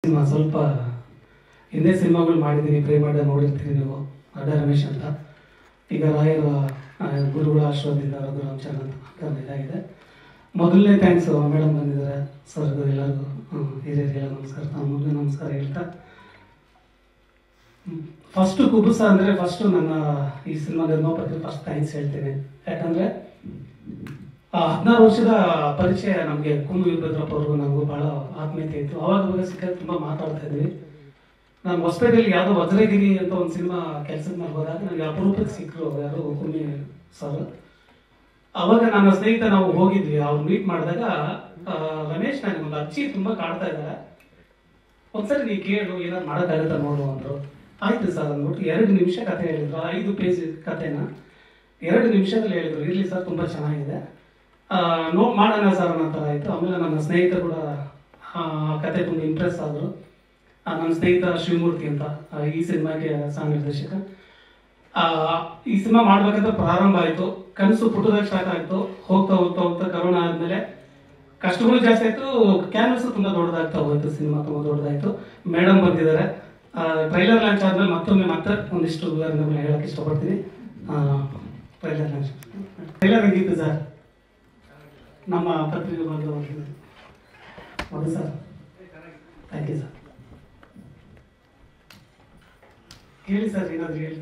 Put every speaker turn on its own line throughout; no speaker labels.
cinema ಸ್ವಲ್ಪ ಹಿಂದೆ ಸಿನಿಮಾಗಳು ಮಾಡಿದ್ದೀನಿ ಪ್ರೇ ಮಾಡಿದ ನೋಡಿರ್ತೀರಿ ನೀವು ಅಡ್ಡ ರಮೇಶ್ ಅಂತ ಈಗ ರಾಯರ ಆ, ಗುರುಗಳ ಆಶ್ರಮದಿಂದ ರಘುರಾಮ್ ಅಂತ ಅಂತ ಇದಾಗಿದೆ ಮೊದಲನೇ ಥ್ಯಾಂಕ್ಸ್ ಮೇಡಮ್ ಬಂದಿದ್ದಾರೆ ಸರ್ ಎಲ್ಲರಿಗೂ ಹ್ಮ್, ಹಿರಿಯರಿಗೆಲ್ಲ ನಮಸ್ಕಾರ ತಮ್ಮಗೂ ನಮಸ್ಕಾರ ಹೇಳ್ತಾ ಫಸ್ಟ್ ಕುಬುಸ ಅಂದರೆ ಫಸ್ಟು ನನ್ನ ಈ ಸಿನಿಮಾ ನಿರ್ಮಾಪಕರಿಗೆ ಫಸ್ಟ್ ಥ್ಯಾಂಕ್ಸ್ ಹೇಳ್ತೇನೆ ಯಾಕಂದರೆ ಹದಿನಾರು ವರ್ಷದ ಪರಿಚಯ ನಮಗೆ ಕುಂದು ವೀರಭದ್ರಪ್ಪ ಅವ್ರಿಗೂ ನನಗೂ ಭಾಳ ಆತ್ಮೀಯತೆ ಇತ್ತು ಅವಾಗ ಅವಾಗ ಸಿಕ್ಕಾಗ ತುಂಬ ಮಾತಾಡ್ತಾ ಇದ್ವಿ ನಾನು ಹೊಸಪೇಟೆಯಲ್ಲಿ ಯಾವುದೋ ವಜ್ರಗಿರಿ ಅಂತ ಒಂದು ಸಿನಿಮಾ ಕೆಲಸದ ಮೇಲೆ ಹೋದಾಗ ನನಗೆ ಅಪರೂಪಕ್ಕೆ ಸಿಕ್ಕರು ಯಾರು ಕುಮ್ಮಿ ಸರ್ ಅವಾಗ ನನ್ನ ಸ್ನೇಹಿತ ನಾವು ಹೋಗಿದ್ವಿ ಅವ್ರು ಮೀಟ್ ಮಾಡಿದಾಗ ಆ, ರಮೇಶ್ ನನಗೆ ಒಂದು ಅಜ್ಜಿ ತುಂಬಾ ಕಾಡ್ತಾ ಇದ್ದಾರೆ ಒಂದ್ಸರಿ ನೀ ಕೇಳು ಏನಾದ್ರು ಮಾಡೋಕ್ಕಾಗತ್ತಾ ನೋಡು ಅಂದ್ರು ಆಯ್ತು ಸರ್ ಅಂದ್ಬಿಟ್ಟು ಎರಡು ನಿಮಿಷ ಕತೆ ಹೇಳಿದ್ರು ಐದು ಪೇಜ್ ಕತೆನ ಎರಡು ನಿಮಿಷದಲ್ಲಿ ಹೇಳಿದ್ರು ಇರ್ಲಿ ಸರ್ ತುಂಬಾ ಚೆನ್ನಾಗಿದೆ ಆ, ನೋ ಮಾಡೋಣ ಸರ್ ಅನ್ನೋ ಥರ ಆಯ್ತು ಆಮೇಲೆ ನನ್ನ ಸ್ನೇಹಿತ ಕೂಡ ಆ ಕತೆ ತುಂಬ ಇಂಪ್ರೆಸ್ ಆದರು ನನ್ನ ಸ್ನೇಹಿತ ಶಿವಮೂರ್ತಿ ಅಂತ ಆ, ಈ ಸಿನಿಮಾಗೆ ಸಹ ನಿರ್ದೇಶಕ ಆ, ಈ ಸಿನಿಮಾ ಮಾಡ್ಬೇಕಂತ ಪ್ರಾರಂಭ ಆಯ್ತು ಕನಸು ಪುಟ್ಟದಾಗ ಸ್ಟಾರ್ಟ್ ಆಯ್ತು ಹೋಗ್ತಾ ಹೋಗ್ತಾ ಹೋಗ್ತಾ ಕರೋನಾ ಆದ್ಮೇಲೆ ಕಷ್ಟಗಳು ಜಾಸ್ತಿ ಆಯ್ತು ಕ್ಯಾನ್ವಸ್ ತುಂಬಾ ದೊಡ್ಡದಾಗ್ತಾ ಹೋಯ್ತು ಸಿನಿಮಾ ತುಂಬಾ ದೊಡ್ಡದಾಯ್ತು ಮೇಡಮ್ ಬಂದಿದ್ದಾರೆ ಟ್ರೈಲರ್ ಲಾಂಚ್ ಆದ್ಮೇಲೆ ಮತ್ತೊಮ್ಮೆ ಮತ್ತೆ ಒಂದಿಷ್ಟು ವಿವರಣೆಗಳನ್ನ ಹೇಳಕ್ ಇಷ್ಟಪಡ್ತೀನಿ ಟ್ರೈಲರ್ ಲಾಂಚ್ ಟ್ರೈಲರ್ ಹೆಂಗಿತ್ತು ಸರ್ ನಮ್ಮ ಪತ್ರಿಕೆ ಬಂದು ಹೌದು ಸರ್ ಥ್ಯಾಂಕ್ ಯು ಸರ್ ಹೇಳಿ ಸರ್ ಏನಾದ್ರು ಹೇಳಿ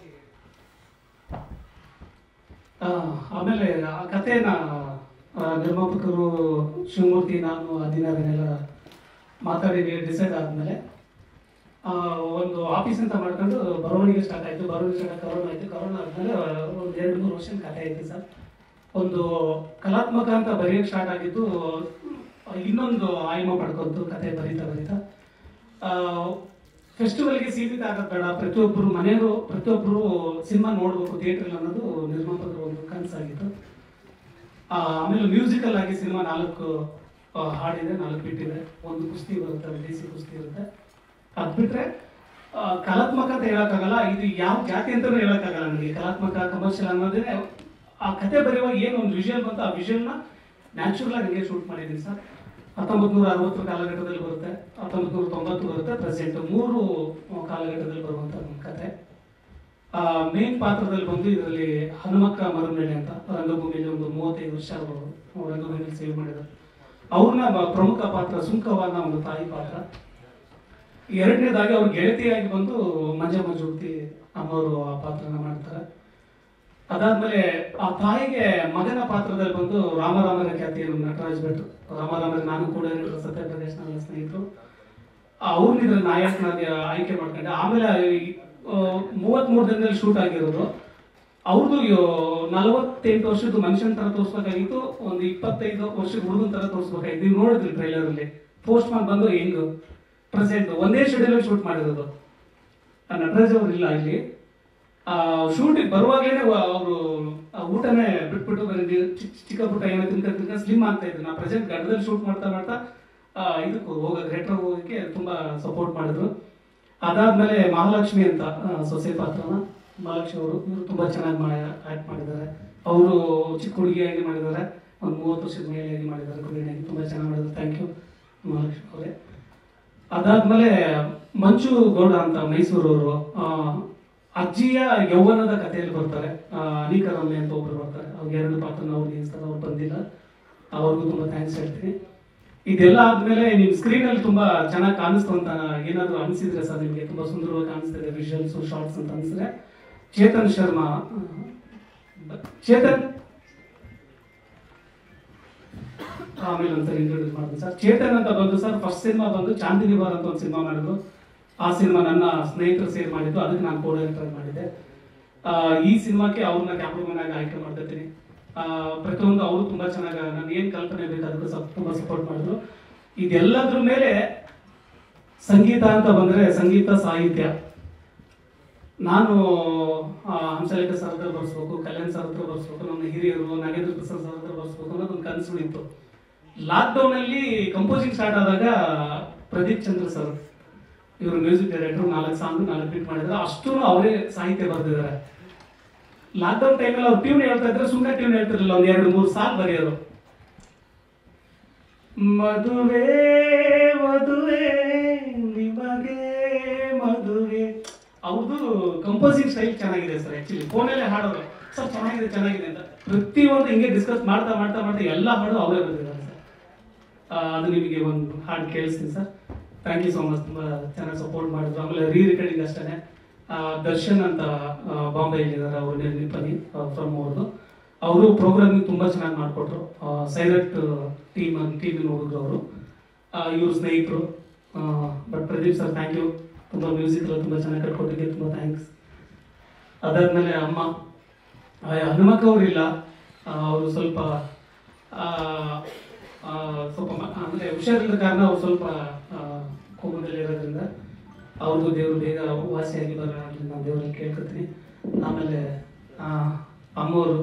ಆ, ಆಮೇಲೆ ಆ ಕಥೆನ ಆ, ನಿರ್ಮಾಪಕರು ಶಿವಮೂರ್ತಿ ನಾನು ಹದಿನಾರನೆಲ್ಲ ಮಾತಾಡಿ ಡಿಸೈಡ್ ಆದಮೇಲೆ ಒಂದು ಆಫೀಸ್ ಅಂತ ಮಾಡ್ಕೊಂಡು ಬರವಣಿಗೆ ಸ್ಟಾರ್ಟ್ ಆಯಿತು ಬರವಣಿಗೆ ಸ್ಟಾರ್ಟ್ ಕರೋನಾ ಆಯಿತು ಕರೋನಾ ಆದಮೇಲೆ ಒಂದು ಎರಡು ಮೂರು ವರ್ಷದ ಕಥೆ ಆಯಿತು ಸರ್ ಒಂದು ಕಲಾತ್ಮಕ ಅಂತ ಬರೆಯೋಕ್ಕೆ ಸ್ಟಾರ್ಟ್ ಆಗಿದ್ದು ಇನ್ನೊಂದು ಆಯಾಮ ಪಡ್ಕೊಂತು ಕತೆ ಬರೀತಾ ಬರೀತಾ ಫೆಸ್ಟಿವಲ್ಗೆ ಸೀಮಿತ ಆಗೋದು ಬೇಡ ಪ್ರತಿಯೊಬ್ಬರು ಮನೆಯವರು ಪ್ರತಿಯೊಬ್ಬರು ಸಿನಿಮಾ ನೋಡ್ಬೇಕು ಥಿಯೇಟರ್ ಅನ್ನೋದು ನಿರ್ಮಾಪಕರ ಒಂದು ಕನಸಾಗಿತ್ತು ಆ, ಆಮೇಲೆ ಮ್ಯೂಸಿಕಲ್ ಆಗಿ ಸಿನಿಮಾ ನಾಲ್ಕು ಆ, ಹಾಡಿದೆ ನಾಲ್ಕು ಬಿಟ್ಟಿದೆ ಒಂದು ಕುಸ್ತಿ ಬರುತ್ತೆ ವಿದೇಶಿ ಕುಸ್ತಿ ಇರುತ್ತೆ ಅದ್ ಬಿಟ್ರೆ ಆ, ಕಲಾತ್ಮಕ ಅಂತ ಹೇಳಕ್ಕಾಗಲ್ಲ ಇದು ಯಾವ ಜಾತಿ ಅಂತಾನೂ ಹೇಳಕ್ಕಾಗಲ್ಲ ನನಗೆ ಕಲಾತ್ಮಕ ಕಮರ್ಷಿಯಲ್ ಅನ್ನೋದೇ ಆ ಕತೆ ಬರೆಯುವಾಗ ಏನು ಒಂದು ವಿಷುವಲ್ ಬಂತು ಆ ವಿಷುವಲ್ನ ನ್ಯಾಚುರಲ್ ಆಗಿ ಹಂಗೆ ಶೂಟ್ ಮಾಡಿದ್ದೀನಿ ಸರ್ ಹತ್ತೊಂಬತ್ತು ನೂರ ಅರವತ್ತರ ಕಾಲಘಟ್ಟದಲ್ಲಿ ಬರುತ್ತೆ ಹತ್ತೊಂಬತ್ತು ನೂರ ತೊಂಬತ್ತು ಬರುತ್ತೆ ಪ್ರೆಸೆಂಟ್ ಮೂರು ಆ, ಕಾಲಘಟ್ಟದಲ್ಲಿ ಬರುವಂತ ಒಂದು ಕತೆ ಮೇನ್ ಪಾತ್ರದಲ್ಲಿ ಬಂದು ಇದರಲ್ಲಿ ಹನುಮಕ್ಕ ಮರುಮೇಳೆ ಅಂತ ರಂಗಭೂಮಿಯಲ್ಲಿ ಒಂದು ಮೂವತ್ತೈದು ವರ್ಷ ಅವರು ರಂಗಭೂಮಿಯಲ್ಲಿ ಸೇವ್ ಮಾಡಿದ್ದಾರೆ ಅವ್ರನ್ನ ಬ- ಪ್ರಮುಖ ಪಾತ್ರ ಸುಂಕವನ್ನ ಒಂದು ತಾಯಿ ಪಾತ್ರ ಎರಡನೇದಾಗಿ ಅವ್ರ ಗೆಳತಿಯಾಗಿ ಬಂದು ಮಂಜ ಮಂಜುರ್ತಿ ಅಮ್ಮವರು ಆ ಪಾತ್ರನ ಮಾಡ್ತಾರೆ ಅದಾದ್ಮೇಲೆ ಆ ತಾಯಿಗೆ ಮಗನ ಪಾತ್ರದಲ್ಲಿ ಬಂದು ರಾಮರಾಮರ ಖ್ಯಾತಿಯನ್ನು ನಟರಾಜ್ ಭಟ್ ರಾಮರಾಮರ ನಾನು ಕೂಡ ಇರೋ ಸತ್ಯಪ್ರದೇಶ ನನ್ನ ಸ್ನೇಹಿತರು ಅವ್ರನ್ನ ಇದ್ರ ನಾಯಕನಾಗಿ ಆಯ್ಕೆ ಮಾಡ್ಕೊಂಡೆ ಆಮೇಲೆ ಮೂವತ್ತ್ ಮೂರು ದಿನದಲ್ಲಿ ಶೂಟ್ ಆಗಿರೋದು ಅವ್ರದ್ದು ನಲವತ್ತೆಂಟು ವರ್ಷದ ಮನುಷ್ಯನ ತರ ತೋರಿಸ್ಬೇಕಾಗಿತ್ತು ಒಂದು ಇಪ್ಪತ್ತೈದು ವರ್ಷದ ಹುಡುಗನ ತರ ತೋರಿಸ್ಬೇಕಾಗಿತ್ತು ನೀವು ನೋಡಿದ್ರಿ ಟ್ರೈಲರ್ ಅಲ್ಲಿ ಪೋಸ್ಟ್ ಮ್ಯಾನ್ ಬಂದು ಹೆಂಗ್ ಪ್ರೆಸೆಂಟ್ ಒಂದೇ ಶೆಡ್ಯೂಲ್ ಶೂಟ್ ಮಾಡಿರೋದು ಆ ನಟರಾಜ್ ಅವ್ರು ಇಲ್ಲ ಇಲ್ಲಿ ಶೂಟಿಂಗ್ ಬರುವಾಗಲೇ ಅವರು ಊಟನೇ ಬಿಟ್ಬಿಟ್ಟು ಬರೀ ನೀರು ಚಿಕ್ಕ ಚಿಕ್ಕ ಪುಟ್ಟ ಏನೋ ತಿನ್ಕ ತಿನ್ಕ ಸ್ಲಿಮ್ ಆಗ್ತಾ ಇದ್ರು ನಾ ಪ್ರೆಸೆಂಟ್ ಗಡ್ಡದಲ್ಲಿ ಶೂಟ್ ಮಾಡ್ತಾ ಮಾಡ್ತಾ ಆ, ಇದಕ್ಕೆ ಹೋಗೋದು ರೆಟ್ರೋ ಹೋಗೋದಕ್ಕೆ ತುಂಬಾ ಸಪೋರ್ಟ್ ಮಾಡಿದ್ರು ಅದಾದ್ಮೇಲೆ ಮಹಾಲಕ್ಷ್ಮಿ ಅಂತ ಆ, ಸೊಸೆ ಪಾತ್ರನ ಮಹಾಲಕ್ಷ್ಮಿ ಅವರು ಇವರು ತುಂಬಾ ಚೆನ್ನಾಗಿ ಮಾಡಿ ಆಕ್ಟ್ ಮಾಡಿದ್ದಾರೆ ಅವರು ಚಿಕ್ಕ ಹುಡುಗಿಯಾಗಿ ಮಾಡಿದ್ದಾರೆ ಒಂದು ಮೂವತ್ತು ವರ್ಷದ ಮೇಲೆಯಾಗಿ ಮಾಡಿದ್ದಾರೆ ಗೃಹಿಣಿಯಾಗಿ ತುಂಬಾ ಚೆನ್ನಾಗಿ ಮಾಡಿದ್ದಾರೆ ಥ್ಯಾಂಕ್ ಯು ಮಹಾಲಕ್ಷ್ಮಿ ಅವರೇ ಅದಾದ್ಮೇಲೆ ಮಂಜು ಗೌಡ ಅಂತ ಮೈಸೂರವರು ಅಜ್ಜಿಯ ಯೌವನದ ಕಥೆಯಲ್ಲಿ ಬರ್ತಾರೆ ಆ, ಅನಿಕಾ ರಮ್ಯ ಅಂತ ಒಬ್ರು ಬರ್ತಾರೆ ಅವ್ರಿಗೆ ಎರಡು ಪಾತ್ರನ ಅವ್ರು ನಿಲ್ಲಿಸ್ತಾರೆ ಅವ್ರು ಬಂದಿಲ್ಲ ಅವ್ರಿಗೂ ತುಂಬಾ ಥ್ಯಾಂಕ್ಸ್ ಹೇಳ್ತೀನಿ ಇದೆಲ್ಲ ಆದ್ಮೇಲೆ ನಿಮ್ ಸ್ಕ್ರೀನ್ ಅಲ್ಲಿ ತುಂಬಾ ಚೆನ್ನಾಗಿ ಕಾಣಿಸ್ತು ಅಂತ ಏನಾದ್ರು ಅನ್ಸಿದ್ರೆ ಸರ್ ನಿಮ್ಗೆ ತುಂಬಾ ಸುಂದರವಾಗಿ ಕಾಣಿಸ್ತಿದೆ ವಿಜುವಲ್ಸ್ ಶಾರ್ಟ್ಸ್ ಅಂತ ಅನ್ಸಿದ್ರೆ ಚೇತನ್ ಶರ್ಮಾ ಆ, ಚೇತನ್ ಆಮೇಲೆ ಒಂದ್ಸರಿ ಇಂಟ್ರೊಡ್ಯೂಸ್ ಮಾಡಿದ್ರು ಸರ್ ಚೇತನ್ ಅಂತ ಬಂದು ಸರ್ ಫಸ್ಟ್ ಸಿನಿಮಾ ಬಂದು ಚಾಂದಿನಿ ಬಾರ್ ಅಂತ ಒಂದು ಸಿನಿಮಾ ಮಾಡಿದ್ರು ಆ ಸಿನಿಮಾ ನನ್ನ ಸ್ನೇಹಿತರು ಸೇರ್ ಮಾಡಿದ್ದು ಅದಕ್ಕೆ ನಾನು ಕೋ ಡೈರೆಕ್ಟರ್ ಮಾಡಿದ್ದೆ ಆ, ಈ ಸಿನಿಮಾಕ್ಕೆ ಅವ್ರನ್ನ ಕ್ಯಾಮ್ರಾಮನ್ ಆಗಿ ಆಯ್ಕೆ ಮಾಡ್ತಿರ್ತೀನಿ ಆ, ಪ್ರತಿಯೊಂದು ಅವರು ತುಂಬಾ ಚೆನ್ನಾಗಿ ನಾನು ಏನ್ ಕಲ್ಪನೆ ಬೇಕು ಅದಕ್ಕೆ ಸ್ವಲ್ಪ ತುಂಬಾ ಸಪೋರ್ಟ್ ಮಾಡಿದ್ರು ಇದೆಲ್ಲದ್ರ ಮೇಲೆ ಸಂಗೀತ ಅಂತ ಬಂದ್ರೆ ಸಂಗೀತ ಸಾಹಿತ್ಯ ನಾನು ಆ, ಹಂಸಲೇಖ ಸರ್ ಹತ್ರ ಬರ್ಸ್ಬೇಕು ಕಲ್ಯಾಣ್ ಸರ್ ಹತ್ರ ಬರ್ಸ್ಬೇಕು ನಮ್ಮ ಹಿರಿಯರು ನಾಗೇಂದ್ರ ಪ್ರಸಾದ್ ಸರ್ ಹತ್ರ ಬರ್ಸ್ಬೇಕು ಅನ್ನೋದು ಒಂದು ಕನಸು ಇತ್ತು ಲಾಕ್ಡೌನ್ ಅಲ್ಲಿ ಕಂಪೋಸಿಂಗ್ ಸ್ಟಾರ್ಟ್ ಆದಾಗ ಪ್ರದೀಪ್ ಚಂದ್ರ ಸರ್ ಇವರು ಮ್ಯೂಸಿಕ್ ಡೈರೆಕ್ಟರ್ ನಾಲ್ಕು ಸಾಂಗ್ ನಾಲ್ಕು ಬಿಟ್ ಮಾಡಿದ್ರೆ ಅಷ್ಟು ಅವರೇ ಸಾಹಿತ್ಯ ಬರೆದಿದ್ದಾರೆ ಲಾಕ್ಡೌನ್ ಟೈಮಲ್ಲಿ ಅವ್ರು ಟ್ಯೂನ್ ಹೇಳ್ತಾ ಇದ್ರೆ ಸುಮ್ಮನೆ ಟ್ಯೂನ್ ಹೇಳ್ತಿರ್ಲಿಲ್ಲ ಒಂದ್ ಎರಡು ಮೂರು ಸಾಲ್ ಬರೆಯೋರು ಮದುವೆ ಮದುವೆ ಕಂಪೋಸಿಂಗ್ ಸ್ಟೈಲ್ ಚೆನ್ನಾಗಿದೆ ಸರ್ ಆಕ್ಚುಲಿ ಫೋನಲ್ಲೇ ಹಾಡೋರು ಸರ್ ಚೆನ್ನಾಗಿದೆ ಚೆನ್ನಾಗಿದೆ ಅಂತ ಪ್ರತಿಯೊಂದು ಹಿಂಗೆ ಡಿಸ್ಕಸ್ ಮಾಡ್ತಾ ಮಾಡ್ತಾ ಮಾಡ್ತಾ ಎಲ್ಲ ಹಾಡು ಅವರೇ ಬಂದಿದ್ದಾರೆ ಸರ್ ಆ, ಅದು ನಿಮಗೆ ಒಂದು ಹಾಡು ಕೇಳಿಸ್ತೀನಿ sir thank you so much ತುಂಬ ಚೆನ್ನಾಗಿ ಸಪೋರ್ಟ್ ಮಾಡಿದ್ರು ಆಮೇಲೆ ರೀ ರೆಕಾರ್ಡಿಂಗ್ ಅಷ್ಟೇ ದರ್ಶನ್ ಅಂತ ಬಾಂಬೆ ಇದ್ದಾರೆ ಅವರು ನಿರ್ನಿಪನಿ ಫ್ರಮ್ ಅವ್ರದ್ದು ಅವರು ಪ್ರೋಗ್ರಾಮಿಂಗ್ ತುಂಬ ಚೆನ್ನಾಗಿ ಮಾಡಿಕೊಟ್ರು ಸೈಲೆಕ್ಟ್ ಟೀಮ್ ಟೀಮಿನ ಹುಡುಗರು ಅವರು ಇವ್ರ ಸ್ನೇಹಿತರು but Pradeep sir thank you ತುಂಬ ಮ್ಯೂಸಿಕ್ ಎಲ್ಲ ತುಂಬ ಚೆನ್ನಾಗಿ ಕಟ್ಕೊಟ್ಟಿದ್ದೆ ತುಂಬ ಥ್ಯಾಂಕ್ಸ್ ಅದಾದ್ಮೇಲೆ ಅಮ್ಮ ಆ, ಹನುಮಕ್ಕ ಅವರಿಲ್ಲ ಅವರು ಸ್ವಲ್ಪ ಆ, ಆ, ಸ್ವಲ್ಪ ಮ- ಅಂದ್ರೆ ಹುಷಾರಿಲ್ಲದ ಕಾರಣ ಅವ್ರು ಸ್ವಲ್ಪ ಕೋಮದಲ್ಲಿ ಇರೋದ್ರಿಂದ ಅವ್ರಿಗೂ ದೇವರು ಬೇಗ ವಾಸಿಯಾಗಿ ಬರೋದ್ರಿಂದ ನಾನು ದೇವರಲ್ಲಿ ಕೇಳ್ಕೊತೀನಿ ಆಮೇಲೆ ಆ, ಅಮ್ಮವರು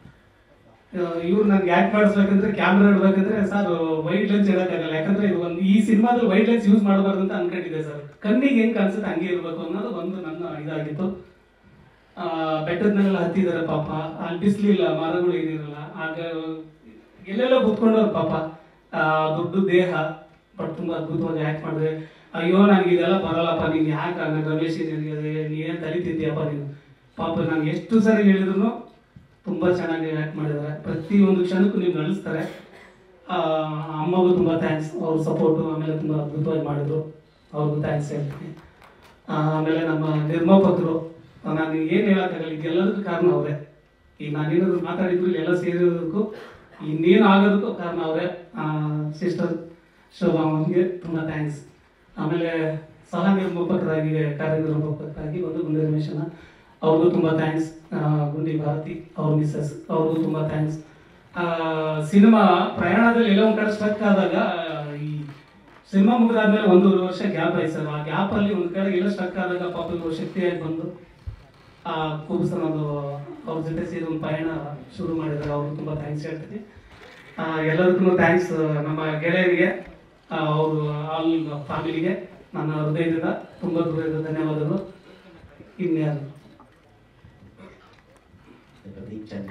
ಇವ್ರು ನನ್ಗೆ ಆಕ್ಟ್ ಮಾಡಿಸ್ಬೇಕಂದ್ರೆ ಕ್ಯಾಮ್ರಾ ಇಡ್ಬೇಕಂದ್ರೆ ಸರ್ ವೈಟ್ ಲೆನ್ಸ್ ಇಡಕ್ಕಾಗಲ್ಲ ಯಾಕಂದ್ರೆ ಇದು ಒಂದು ಈ ಸಿನಿಮಾದಲ್ಲಿ ವೈಟ್ ಲೆನ್ಸ್ ಯೂಸ್ ಮಾಡಬಾರ್ದು ಅಂತ ಅನ್ಕೊಂಡಿದ್ದೆ ಸರ್ ಕಣ್ಣಿಗೆ ಹೆಂಗ್ ಕಾಣಿಸುತ್ತೆ ಹಂಗೆ ಇರ್ಬೇಕು ಅನ್ನೋದು ಒಂದು ನನ್ನ ಇದಾಗಿತ್ತು ಆ, ಬೆಟ್ಟದ ಮೇಲೆಲ್ಲ ಹತ್ತಿದ್ದಾರೆ ಪಾಪ ಅಲ್ಲಿ ಬಿಸ್ಲಿಲ್ಲ ಮರಗಳು ಏನಿರಲ್ಲ ಆಗ ಎಲ್ಲೆಲ್ಲ ಕೂತ್ಕೊಂಡವ್ರು ಪಾಪ ಆ, ದೊಡ್ಡ ದೇಹ ಬಟ್ ತುಂಬಾ ಅದ್ಭುತವಾಗಿ ಆಕ್ಟ್ ಮಾಡಿದ್ರೆ ಅಯ್ಯೋ ನನಗೆ ಇದೆಲ್ಲ ಬರಲ್ಲಪ್ಪ ನೀನ್ ಯಾಕೆ ನಾನು ರಮೇಶ್ ನೀನೇನ್ ತಲಿತಿದ್ದೀಯಪ್ಪ ನೀನು ಪಾಪ ನಾನು ಎಷ್ಟು ಸರಿ ಹೇಳಿದ್ರು ತುಂಬಾ ಚೆನ್ನಾಗಿ ಆಕ್ಟ್ ಮಾಡಿದ್ದಾರೆ ಪ್ರತಿ ಒಂದು ಕ್ಷಣಕ್ಕೂ ನೀವು ನಡೆಸ್ತಾರೆ ಆ, ಅಮ್ಮಗೂ ತುಂಬಾ ಥ್ಯಾಂಕ್ಸ್ ಅವ್ರ ಸಪೋರ್ಟು ಆಮೇಲೆ ತುಂಬಾ ಅದ್ಭುತವಾಗಿ ಮಾಡಿದ್ರು ಅವ್ರಿಗೂ ಥ್ಯಾಂಕ್ಸ್ ಹೇಳ್ತೀನಿ ಆ, ಆಮೇಲೆ ನಮ್ಮ ನಿರ್ಮಾಪಕರು ನಾನು ಏನು ಹೇಳಕ್ಕಾಗಲ್ಲ ಇದೆಲ್ಲದಕ್ಕೂ ಕಾರಣ ಅವರೇ ಈಗ ನಾನೇನಾದ್ರು ಮಾತಾಡಿದ್ರು ಎಲ್ಲ ಸೇರಿರೋದಕ್ಕೂ ಇನ್ನೇನು ಆಗೋದಕ್ಕೂ ಕಾರಣ ಅವರೇ ಸಿಸ್ಟರ್ ಶೋಭಾ ಅವ್ರಿಗೆ ತುಂಬ ಥ್ಯಾಂಕ್ಸ್ ಆಮೇಲೆ ಸಹ ನಿರ್ಮಾಪಕರಾಗಿ ಕಾರ್ಯನಿರ್ಮಾಪಕರಾಗಿ ಒಂದು ಗುಂಡಿ ರಮೇಶನ ಅವ್ರಿಗೂ ತುಂಬ ಥ್ಯಾಂಕ್ಸ್ ಗುಂಡಿ ಭಾರತಿ ಅವ್ರ ಮಿಸ್ಸಸ್ ಅವ್ರಿಗೂ ತುಂಬ ಥ್ಯಾಂಕ್ಸ್ ಸಿನಿಮಾ ಪ್ರಯಾಣದಲ್ಲಿ ಎಲ್ಲ ಒಂದು ಕಡೆ ಸ್ಟ್ರಕ್ ಆದಾಗ ಆ, ಈ ಸಿನಿಮಾ ಮುಗಿದಾದ್ಮೇಲೆ ಒಂದೂವರೆ ವರ್ಷ ಗ್ಯಾಪ್ ಆಯ್ತು ಸರ್ ಆ ಗ್ಯಾಪ್ ಅಲ್ಲಿ ಒಂದ್ ಕಡೆ ಎಲ್ಲ ಸ್ಟ್ರಕ್ ಆದಾಗ ಪಾಪ ಇವ್ರು ಶಕ್ತಿಯಾಗಿ ಬಂದು ಆ ಕುಬ್ಸನದು ಅವ್ರ ಜೊತೆ ಸೇರಿ ಒಂದು ಪಯಣ ಶುರು ಮಾಡಿದ್ದಾರೆ ಅವ್ರಿಗೆ ತುಂಬಾ ಥ್ಯಾಂಕ್ಸ್ ಹೇಳ್ತೀನಿ ಆ, ಎಲ್ಲರಿಗೂ ಥ್ಯಾಂಕ್ಸ್ ನಮ್ಮ ಗೆಳೆಯರಿಗೆ ಆ, ಅವರು ಆಲ್ ಫ್ಯಾಮಿಲಿಗೆ ನನ್ನ ಹೃದಯದಿಂದ ತುಂಬಾ ದೂರದ ಧನ್ಯವಾದಗಳು ಇನ್ಯಾರು
ಪ್ರದೀಪ್ ಚಂದ್ರ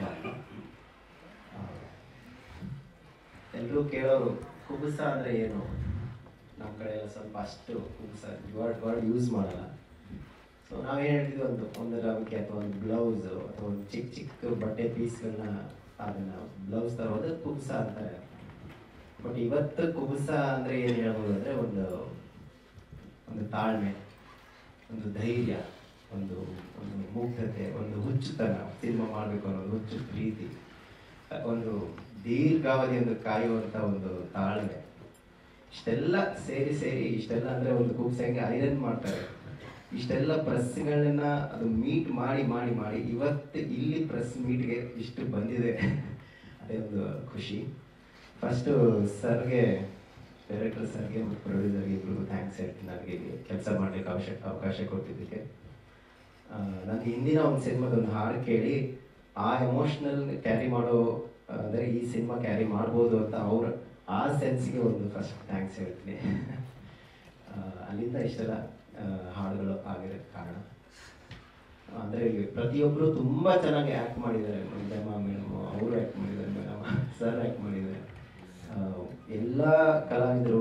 ಎಲ್ಲರೂ ಕೇಳೋರು ಕುಬುಸ ಅಂದ್ರೆ ಏನು ನಮ್ಮ ಕಡೆ ಎಲ್ಲ ಸ್ವಲ್ಪ ಅಷ್ಟು ಕುಬುಸ ವರ್ಡ್ ವರ್ಡ್ ಯೂಸ್ ಮಾಡಲ್ಲ ಸೊ ನಾವೇನು ಹೇಳ್ತೀವಿ ಒಂದು ಒಂದು ರವಿಕೆ ಅಥವಾ ಒಂದು ಬ್ಲೌಸ್ ಅಥವಾ ಒಂದು ಚಿಕ್ಕ ಚಿಕ್ಕ ಬಟ್ಟೆ ಪೀಸ್ಗಳನ್ನ ಅದನ್ನ ಬ್ಲೌಸ್ ತರೋದು ಕುಬುಸ ಅಂತಾರೆ ಬಟ್ ಇವತ್ತು ಕುಬುಸ ಅಂದ್ರೆ ಏನು ಹೇಳ್ಬೋದು ಅಂದ್ರೆ ಒಂದು ಒಂದು ತಾಳ್ಮೆ ಒಂದು ಧೈರ್ಯ ಒಂದು ಒಂದು ಮುಗ್ಧತೆ ಒಂದು ಹುಚ್ಚುತನ ಸಿನಿಮಾ ಮಾಡಬೇಕು ಅನ್ನೋ ಒಂದು ಹುಚ್ಚು ಪ್ರೀತಿ ಒಂದು ದೀರ್ಘಾವಧಿ ಒಂದು ಕಾಯುವಂತ ಒಂದು ತಾಳ್ಮೆ ಇಷ್ಟೆಲ್ಲ ಸೇರಿ ಸೇರಿ ಇಷ್ಟೆಲ್ಲ ಅಂದ್ರೆ ಒಂದು ಕೂಪ್ಸ್ ಹೆಂಗೆ ಐರನ್ ಮಾಡ್ತಾರೆ ಇಷ್ಟೆಲ್ಲ ಪ್ರೆಸ್ಗಳನ್ನ ಅದು ಮೀಟ್ ಮಾಡಿ ಮಾಡಿ ಮಾಡಿ ಇವತ್ತು ಇಲ್ಲಿ ಪ್ರೆಸ್ ಮೀಟ್ಗೆ ಇಷ್ಟು ಬಂದಿದೆ ಅದೇ ಒಂದು ಖುಷಿ ಫಸ್ಟು ಸರ್ಗೆ ಡೈರೆಕ್ಟರ್ ಸರ್ಗೆ ಮತ್ತು ಪ್ರೊಡ್ಯೂಸರ್ಗೆ ಇಬ್ರಿಗೂ ಥ್ಯಾಂಕ್ಸ್ ಹೇಳ್ತೀನಿ ನನಗೆ ಕೆಲಸ ಮಾಡ್ಲಿಕ್ಕೆ ಅವಶ್ಯ ಅವಕಾಶ ಕೊಟ್ಟಿದ್ದಕ್ಕೆ ಆ, ನನಗೆ ಹಿಂದಿನ ಒಂದು ಸಿನಿಮಾದ ಒಂದು ಹಾಡು ಕೇಳಿ ಆ ಎಮೋಷನಲ್ ಕ್ಯಾರಿ ಮಾಡೋ ಅಂದರೆ ಈ ಸಿನಿಮಾ ಕ್ಯಾರಿ ಮಾಡ್ಬೋದು ಅಂತ ಅವ್ರ ಆ ಸೆನ್ಸ್ಗೆ ಒಂದು ಫಸ್ಟ್ ಥ್ಯಾಂಕ್ಸ್ ಹೇಳ್ತೀನಿ ಆ, ಅಲ್ಲಿಂದ ಇಷ್ಟೆಲ್ಲ ಆ, ಹಾಡುಗಳು ಆಗಿರೋಕ್ಕೆ ಕಾರಣ ಅಂದರೆ ಪ್ರತಿಯೊಬ್ಬರು ತುಂಬ ಚೆನ್ನಾಗಿ ಆ್ಯಕ್ಟ್ ಮಾಡಿದ್ದಾರೆ ಮಂಜಮ್ಮ ಮೇಡಮ್ ಅವರು ಆ್ಯಕ್ಟ್ ಮಾಡಿದ್ದಾರೆ ಮೇಡಮ್ ಸರ್ ಆ್ಯಕ್ಟ್ ಮಾಡಿದ್ದಾರೆ ಆ, ಎಲ್ಲ ಕಲಾವಿದರು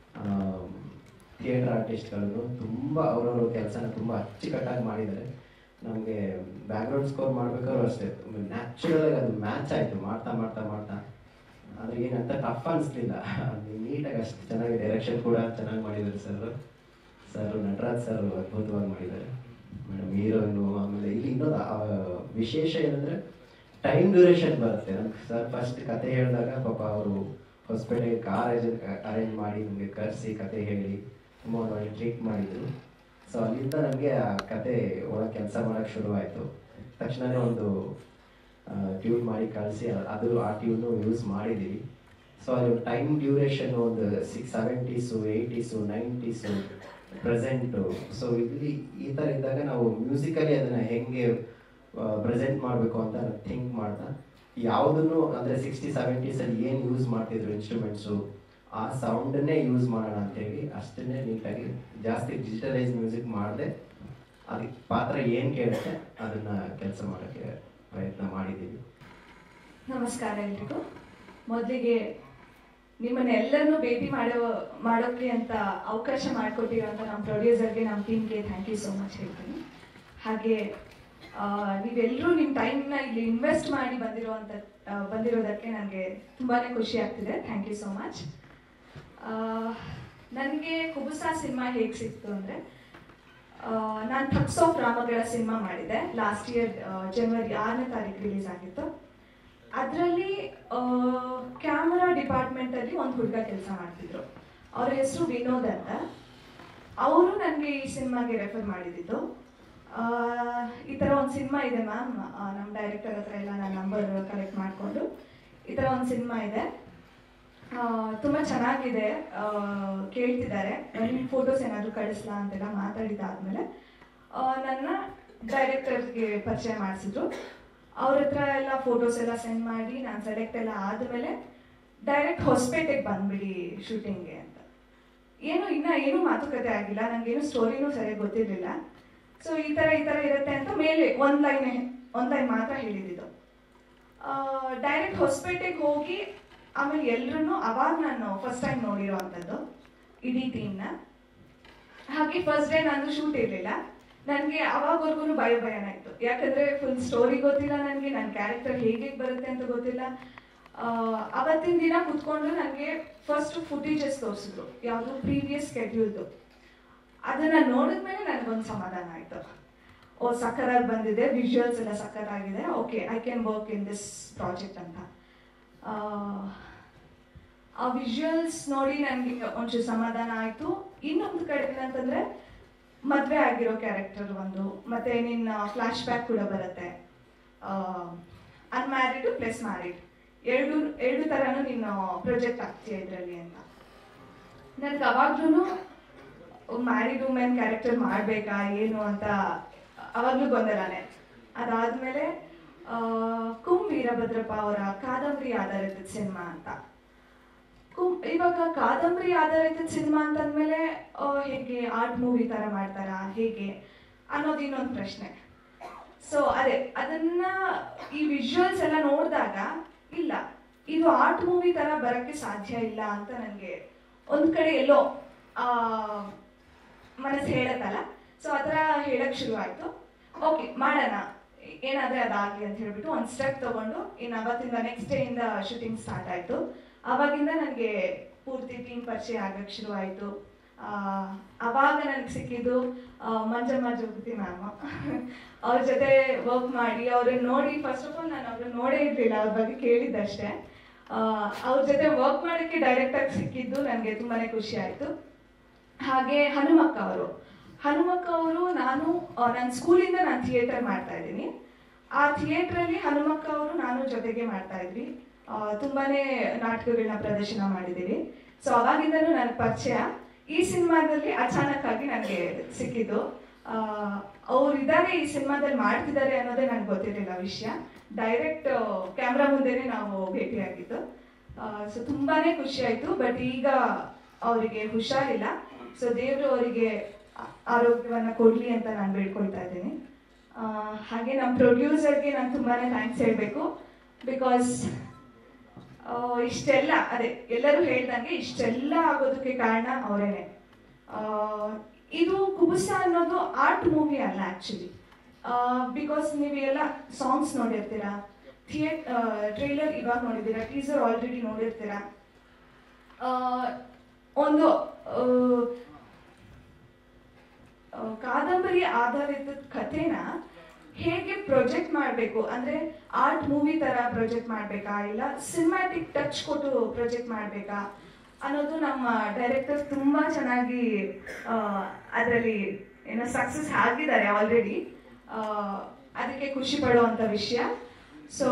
ಥಿಯೇಟರ್ ಆರ್ಟಿಸ್ಟ್ಗಳು ತುಂಬ ಅವರವ್ರ ಕೆಲಸನ ತುಂಬ ಅಚ್ಚುಕಟ್ಟಾಗಿ ಮಾಡಿದ್ದಾರೆ ನಮಗೆ ಬ್ಯಾಕ್ಗ್ರೌಂಡ್ ಸ್ಕೋರ್ ಮಾಡ್ಬೇಕಾದ್ರೂ ಅಷ್ಟೇ ನ್ಯಾಚುರಲ್ ಆಗಿ ಅದು ಮ್ಯಾಚ್ ಆಯಿತು ಮಾಡ್ತಾ ಮಾಡ್ತಾ ಮಾಡ್ತಾ ಆದರೆ ಏನಂತ ಟಫ್ ಅನಿಸ್ಲಿಲ್ಲ ಅದು ನೀಟಾಗಿ ಅಷ್ಟು ಚೆನ್ನಾಗಿ ಡೈರೆಕ್ಷನ್ ಕೂಡ ಚೆನ್ನಾಗಿ ಮಾಡಿದ್ದಾರೆ ಸರ್ ಸರ್ ನಟರಾಜ್ ಸರ್ ಅದ್ಭುತವಾಗಿ ಮಾಡಿದ್ದಾರೆ ಮೇಡಮ್ ಹೀರೋಯಿನು ಆಮೇಲೆ ಇಲ್ಲಿ ಇನ್ನೊಂದು ಆ, ವಿಶೇಷ ಏನಂದ್ರೆ ಟೈಮ್ ಡ್ಯೂರೇಷನ್ ಬರುತ್ತೆ ನಮ್ಗೆ ಸರ್ ಫಸ್ಟ್ ಕತೆ ಹೇಳಿದಾಗ ಪಾಪ ಅವರು ಹೊಸಪೇಟೆಗೆ ಕಾರ್ ಅರೇಂಜ್ ಮಾಡಿ ನಮಗೆ ಕರೆಸಿ ಕತೆ ಹೇಳಿ ತುಂಬ ಒಳ್ಳೆ ಟ್ರೀಟ್ ಮಾಡಿದ್ರು ಸೊ ಅಲ್ಲಿಂದ ನನಗೆ ಆ ಕತೆ ಒಳಗೆ ಕೆಲಸ ಮಾಡೋಕ್ಕೆ ಶುರುವಾಯಿತು ತಕ್ಷಣನೇ ಒಂದು ಟ್ಯೂನ್ ಮಾಡಿ ಕಳಿಸಿ ಅದು ಆ ಟ್ಯೂನು ಯೂಸ್ ಮಾಡಿದ್ದೀವಿ ಸೊ ಅದು ಟೈಮ್ ಡ್ಯೂರೇಷನ್ ಒಂದು six seventies eighties nineties present so ಇಲ್ಲಿ ಈ ಥರ ಇದ್ದಾಗ ನಾವು ಮ್ಯೂಸಿಕಲಿ ಅದನ್ನು ಹೆಂಗೆ ಪ್ರೆಸೆಂಟ್ ಮಾಡಬೇಕು ಅಂತ ಥಿಂಕ್ ಮಾಡ್ತಾ ಯಾವುದನ್ನು ಅಂದರೆ ಸಿಕ್ಸ್ಟಿ ಸೆವೆಂಟೀಸಲ್ಲಿ ಏನು ಯೂಸ್ ಮಾಡ್ತಿದ್ರು ಇನ್ಸ್ಟ್ರೂಮೆಂಟ್ಸು ಆ ಸೌಂಡನ್ನೇ ಯೂಸ್ ಮಾಡೋಣ ಅಂತೇಳಿ ಅಷ್ಟನ್ನೇ ನೀಟಾಗಿ ಜಾಸ್ತಿ ಡಿಜಿಟಲೈಸ್ ಮ್ಯೂಸಿಕ್ ಮಾಡದೆ ಅದಕ್ಕೆ ಪಾತ್ರ ಏನು ಕೇಳುತ್ತೆ ಅದನ್ನು ಕೆಲಸ ಮಾಡೋಕ್ಕೆ ಪ್ರಯತ್ನ ಮಾಡಿದ್ದೀವಿ
ನಮಸ್ಕಾರ ಎಲ್ರಿಗೂ ಮೊದಲಿಗೆ ನಿಮ್ಮನ್ನೆಲ್ಲರನ್ನೂ ಭೇಟಿ ಮಾಡೋ ಮಾಡೋಕ್ಕೆ ಅಂತ ಅವಕಾಶ ಮಾಡಿಕೊಟ್ಟಿರೋಂಥ ನಮ್ಮ ಪ್ರೊಡ್ಯೂಸರ್ಗೆ ನಮ್ಮ ಟೀಮ್ಗೆ ಥ್ಯಾಂಕ್ ಯು ಸೋ ಮಚ್ ಹೇಳ್ತೀನಿ ಹಾಗೆ ಆ, ನೀವೆಲ್ಲರೂ ನಿಮ್ಮ ಟೈಮ್ನ ಇಲ್ಲಿ ಇನ್ವೆಸ್ಟ್ ಮಾಡಿ ಬಂದಿರುವಂಥ ಆ, ಬಂದಿರೋದಕ್ಕೆ ನನಗೆ ತುಂಬಾ ಖುಷಿ ಆಗ್ತಿದೆ ಥ್ಯಾಂಕ್ ಯು ಸೋ ಮಚ್ ನನಗೆ ಕುಬುಸ ಸಿನಿಮಾ ಹೇಗೆ ಸಿಕ್ತು ಅಂದರೆ ನಾನು ಥಕ್ಸ್ ಆಫ್ ರಾಮಗಳ ಸಿನಿಮಾ ಮಾಡಿದೆ ಲಾಸ್ಟ್ ಇಯರ್ ಜನವರಿ ಆರನೇ ತಾರೀಕು ರಿಲೀಸ್ ಆಗಿತ್ತು ಅದರಲ್ಲಿ ಕ್ಯಾಮರಾ ಡಿಪಾರ್ಟ್ಮೆಂಟಲ್ಲಿ ಒಂದು ಹುಡುಗ ಕೆಲಸ ಮಾಡ್ತಿದ್ರು ಅವ್ರ ಹೆಸರು ವಿನೋದ್ ಅಂತ ಅವರು ನನಗೆ ಈ ಸಿನಿಮಾಗೆ ರೆಫರ್ ಮಾಡಿದ್ದು ಈ ಥರ ಒಂದು ಸಿನಿಮಾ ಇದೆ ಮ್ಯಾಮ್ ನಮ್ಮ ಡೈರೆಕ್ಟರ್ ಹತ್ರ ಎಲ್ಲ ನಾನು ನಂಬರ್ ಕಲೆಕ್ಟ್ ಮಾಡಿಕೊಂಡು ಈ ಥರ ಒಂದು ಸಿನಿಮಾ ಇದೆ ಆ, ತುಂಬಾ ಚೆನ್ನಾಗಿದೆ ಆ, ಕೇಳ್ತಿದ್ದಾರೆ ನಿಮ್ಮ ಫೋಟೋಸ್ ಏನಾದರೂ ಕಳಿಸ್ಲಾ ಅಂತೆಲ್ಲ ಮಾತಾಡಿದಾದ್ಮೇಲೆ ಆ, ನನ್ನ ಡೈರೆಕ್ಟರ್ಗೆ ಪರಿಚಯ ಮಾಡಿಸಿದ್ರು ಅವ್ರ ಹತ್ರ ಎಲ್ಲ ಫೋಟೋಸ್ ಎಲ್ಲ ಸೆಂಡ್ ಮಾಡಿ ನಾನು ಸೆಲೆಕ್ಟ್ ಎಲ್ಲ ಆದಮೇಲೆ ಡೈರೆಕ್ಟ್ ಹೊಸಪೇಟೆಗೆ ಬಂದ್ಬಿಡಿ ಶೂಟಿಂಗ್ಗೆ ಅಂತ ಏನು ಇನ್ನ ಏನು ಮಾತುಕತೆ ಆಗಿಲ್ಲ ನಂಗೇನು ಸ್ಟೋರಿನೂ ಸರಿಯಾಗಿ ಗೊತ್ತಿರಲಿಲ್ಲ ಸೊ ಈ ಥರ ಈ ಥರ ಇರುತ್ತೆ ಅಂತ ಮೇಲೆ ಒಂದು ಲೈನ್ ಒಂದು ಲೈನ್ ಮಾತ್ರ ಹೇಳಿದ್ದು ಡೈರೆಕ್ಟ್ ಹೊಸಪೇಟೆಗೆ ಹೋಗಿ ಆಮೇಲೆ ಎಲ್ರೂ ಅವಾಗ ನಾನು ಫಸ್ಟ್ ಟೈಮ್ ನೋಡಿರೋವಂಥದ್ದು ಇಡೀ ಟೀಮ್ನ ಹಾಗೆ ಫಸ್ಟ್ ಡೇ ನಂದು ಶೂಟ್ ಇರಲಿಲ್ಲ ನನಗೆ ಅವಾಗವರೆಗೂ ಭಯ ಭಯನ ಇತ್ತು ಯಾಕಂದ್ರೆ ಫುಲ್ ಸ್ಟೋರಿ ಗೊತ್ತಿಲ್ಲ ನನಗೆ ನನ್ನ ಕ್ಯಾರೆಕ್ಟರ್ ಹೇಗೆ ಬರುತ್ತೆ ಅಂತ ಗೊತ್ತಿಲ್ಲ ಆ, ಅವತ್ತಿನ ದಿನ ಕುತ್ಕೊಂಡು ನನಗೆ ಫಸ್ಟ್ ಫುಟೇಜಸ್ ತೋರಿಸಿದ್ರು ಯಾವುದು ಪ್ರೀವಿಯಸ್ ಸ್ಕೆಡ್ಯೂಲ್ದು ಅದನ್ನ ನೋಡಿದ್ಮೇಲೆ ನನಗೊಂದು ಸಮಾಧಾನ ಆಯಿತು ಓ ಸಕ್ಕರಾಗಿ ಬಂದಿದೆ ವಿಜುವಲ್ಸ್ ಎಲ್ಲ ಸಕ್ಕತ್ತಾಗಿದೆ okay I can work in this project ಅಂತ ಆ, ಆ ವಿಜುವಲ್ಸ್ ನೋಡಿ ನನಗೆ ಒಂಚೂರು ಸಮಾಧಾನ ಆಯಿತು ಇನ್ನೊಂದು ಕಡೆ ಏನಂತಂದ್ರೆ ಮದುವೆ ಆಗಿರೋ ಕ್ಯಾರೆಕ್ಟರ್ ಒಂದು ಮತ್ತೆ ನಿನ್ನ ಫ್ಲಾಶ್ ಬ್ಯಾಕ್ ಕೂಡ ಬರುತ್ತೆ ಅನ್ಮ್ಯಾರಿಡ್ ಪ್ಲಸ್ ಮ್ಯಾರಿಡ್ ಎರಡು ಎರಡು ಥರನೂ ನೀನು ಪ್ರೊಜೆಕ್ಟ್ ಆಗ್ತೀಯ ಇದರಲ್ಲಿ ಅಂತ ನನಗೆ ಅವಾಗ್ಲೂ ಮ್ಯಾರಿಡ್ ವುಮೆನ್ ಕ್ಯಾರೆಕ್ಟರ್ ಮಾಡಬೇಕಾ ಏನು ಅಂತ ಅವಾಗಲೂ ಗೊಂದಲನೇ ಅದಾದ್ಮೇಲೆ ಆ, ಕುಂ ವೀರಭದ್ರಪ್ಪ ಅವರ ಕಾದಂಬರಿ ಆಧಾರಿತ ಸಿನಿಮಾ ಅಂತ ಕುಂ ಇವಾಗ ಕಾದಂಬರಿ ಆಧಾರಿತ ಸಿನಿಮಾ ಅಂತಂದ್ಮೇಲೆ ಆ, ಹೇಗೆ ಆರ್ಟ್ ಮೂವಿ ತರ ಮಾಡ್ತಾರಾ ಹೇಗೆ ಅನ್ನೋದು ಇನ್ನೊಂದು ಪ್ರಶ್ನೆ ಸೊ ಅದೇ ಅದನ್ನ ಈ ವಿಜುವಲ್ಸ್ ಎಲ್ಲ ನೋಡಿದಾಗ ಇಲ್ಲ ಇದು ಆರ್ಟ್ ಮೂವಿ ತರ ಬರಕ್ಕೆ ಸಾಧ್ಯ ಇಲ್ಲ ಅಂತ ನನಗೆ ಒಂದ್ ಕಡೆ ಎಲ್ಲೋ ಆ ಮನಸ್ಸು ಹೇಳತ್ತಲ್ಲ ಸೊ ಅದರ ಹೇಳಕ್ ಶುರು ಆಯ್ತು ಓಕೆ ಮಾಡೋಣ ಏನಾದ್ರೆ ಅದಾಗ್ಲಿ ಅಂತ ಹೇಳ್ಬಿಟ್ಟು ಒಂದು ಸ್ಟೆಪ್ ತಗೊಂಡು ಇನ್ನು ಅವತ್ತಿಂದ ನೆಕ್ಸ್ಟ್ ಡೇ ಇಂದ ಶೂಟಿಂಗ್ ಸ್ಟಾರ್ಟ್ ಆಯ್ತು ಅವಾಗಿಂದ ನನಗೆ ಪೂರ್ತಿ ಟೀಮ್ ಪರಿಚಯ ಆಗಕ್ಕೆ ಶುರು ಆಯ್ತು ಆ, ಅವಾಗ ನನಗೆ ಸಿಕ್ಕಿದ್ದು ಆ, ಮಂಜಮ್ಮ ಜೋಗತಿ ಮ್ಯಾಮ್ ಅವ್ರ ಜೊತೆ ವರ್ಕ್ ಮಾಡಿ ಅವ್ರನ್ನ ನೋಡಿ ಫಸ್ಟ್ ಆಫ್ ಆಲ್ ನಾನು ಅವ್ರನ್ನ ನೋಡೇ ಇರ್ಲಿಲ್ಲ ಅವ್ರ ಬಗ್ಗೆ ಕೇಳಿದ್ದಷ್ಟೇ ಆ, ಅವ್ರ ಜೊತೆ ವರ್ಕ್ ಮಾಡೋಕ್ಕೆ ಡೈರೆಕ್ಟ್ ಆಗಿ ಸಿಕ್ಕಿದ್ದು ನನಗೆ ತುಂಬಾನೇ ಖುಷಿ ಆಯ್ತು ಹಾಗೆ ಹನುಮಕ್ಕ ಅವರು ಹನುಮಕ್ಕ ಅವರು ನಾನು ನನ್ನ ಸ್ಕೂಲಿಂದ ನಾನು ಥಿಯೇಟರ್ ಮಾಡ್ತಾ ಇದ್ದೀನಿ ಆ ಥಿಯೇಟ್ರಲ್ಲಿ ಹನುಮಕ್ಕ ಅವರು ನಾನು ಜೊತೆಗೆ ಮಾಡ್ತಾ ಇದ್ವಿ ಆ, ತುಂಬಾನೇ ನಾಟಕಗಳನ್ನ ಪ್ರದರ್ಶನ ಮಾಡಿದ್ದೀವಿ ಸೊ ಅವಾಗಿಂದನೂ ನನಗೆ ಪರಿಚಯ ಈ ಸಿನಿಮಾದಲ್ಲಿ ಅಚಾನಕ್ ಆಗಿ ನನಗೆ ಸಿಕ್ಕಿದ್ದು ಅವ್ರು ಇದ್ದಾರೆ ಈ ಸಿನಿಮಾದಲ್ಲಿ ಮಾಡ್ತಿದ್ದಾರೆ ಅನ್ನೋದೇ ನನಗೆ ಗೊತ್ತಿರಲಿಲ್ಲ ವಿಷಯ ಡೈರೆಕ್ಟ್ ಕ್ಯಾಮ್ರಾ ಮುಂದೆನೆ ನಾವು ಭೇಟಿಯಾಗಿದ್ದು ಸೊ ತುಂಬಾನೇ ಖುಷಿ ಆಯ್ತು ಬಟ್ ಈಗ ಅವರಿಗೆ ಹುಷಾರಿಲ್ಲ ಸೊ ದೇವರು ಅವರಿಗೆ ಆರೋಗ್ಯವನ್ನ ಕೊಡ್ಲಿ ಅಂತ ನಾನು ಬೇಡ್ಕೊಳ್ತಾ ಇದ್ದೀನಿ ಆ, ಹಾಗೆ ನಮ್ಮ ಪ್ರೊಡ್ಯೂಸರ್ಗೆ ನಾನು ತುಂಬಾನೇ ಥ್ಯಾಂಕ್ಸ್ ಹೇಳಬೇಕು ಬಿಕಾಸ್ ಇಷ್ಟೆಲ್ಲ ಅದೇ ಎಲ್ಲರೂ ಹೇಳ್ದಂಗೆ ಇಷ್ಟೆಲ್ಲ ಆಗೋದಕ್ಕೆ ಕಾರಣ ಅವರೇನೆ ಇದು ಕುಬುಸ ಅನ್ನೋದು ಆರ್ಟ್ ಮೂವಿ ಅಲ್ಲ ಆಕ್ಚುಲಿ ಬಿಕಾಸ್ ನೀವು ಎಲ್ಲ ಸಾಂಗ್ಸ್ ನೋಡಿರ್ತೀರಾ ಥಿಯೇಟ್ ಟ್ರೈಲರ್ ಇವಾಗ ನೋಡಿದ್ದೀರಾ ಟೀಸರ್ ಆಲ್ರೆಡಿ ನೋಡಿರ್ತೀರಾ ಆ, ಒಂದು ಆ, ಆ, ಕಾದಂಬರಿ ಆಧಾರಿತ ಕಥೆನ ಹೇಗೆ ಪ್ರೊಜೆಕ್ಟ್ ಮಾಡಬೇಕು ಅಂದ್ರೆ ಆರ್ಟ್ ಮೂವಿ ತರ ಪ್ರೊಜೆಕ್ಟ್ ಮಾಡಬೇಕಾ ಇಲ್ಲ ಸಿನಿಮ್ಯಾಟಿಕ್ ಟಚ್ ಕೊಟ್ಟು ಪ್ರೊಜೆಕ್ಟ್ ಮಾಡಬೇಕಾ ಅನ್ನೋದು ನಮ್ಮ ಡೈರೆಕ್ಟರ್ ತುಂಬಾ ಚೆನ್ನಾಗಿ ಅದರಲ್ಲಿ ಏನೋ ಸಕ್ಸಸ್ ಆಗಿದ್ದಾರೆ ಆಲ್ರೆಡಿ ಅದಕ್ಕೆ ಖುಷಿ ಪಡುವಂತ ವಿಷಯ ಸೊ